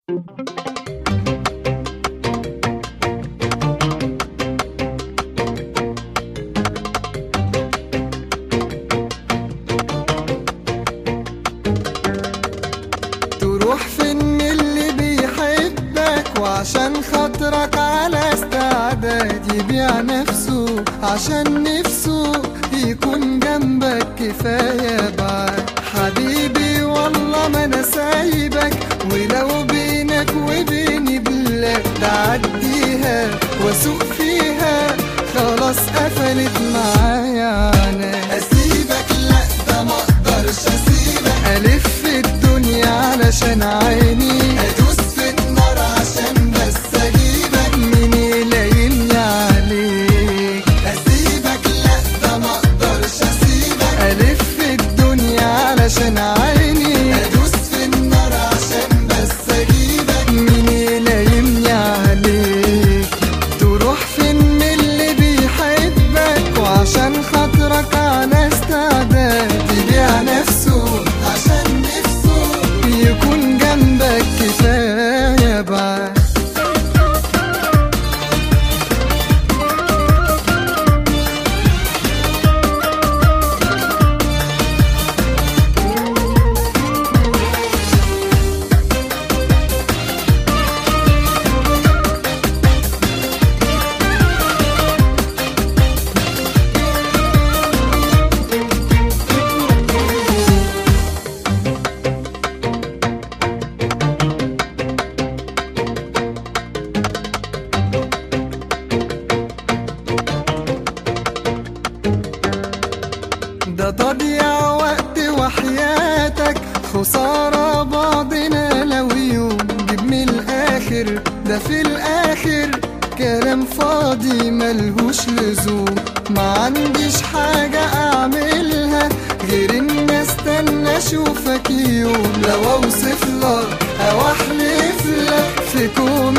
تروح فين اللي بيحبك وعشان خاطرك على استعداد يبيع نفسه عشان نفسه يكون جنبك كفاية بعد حبيبي والله ما انا سايبك ولو بينك وبيني بلاد تعديها واسوق فيها خلاص قفلت معايا انا اسيبك لا ده ما اقدرش اسيبك الف الدنيا علشان عيني ادوس في النار عشان بس اجيبك مين يلايمني عليك اسيبك لا ده ما اقدرش اسيبك الف الدنيا علشان عيني ادوس في النار عشان بس اجيبك مين يلايمني عليك تروح فين من اللي بيحبك وعشان خاطرك على استعداد يبيع نفسه عشان نفسه يكون جنبك كفاية بعد ده تضيع وقت وحياتك خسارة بعضنا لو يوم جيب من الآخر ده في الآخر كلام فاضي ملهوش لزوم ما عنديش حاجة أعملها غير إن استنى أشوفك يوم لو أوصف لك أو أحلف لك في كوم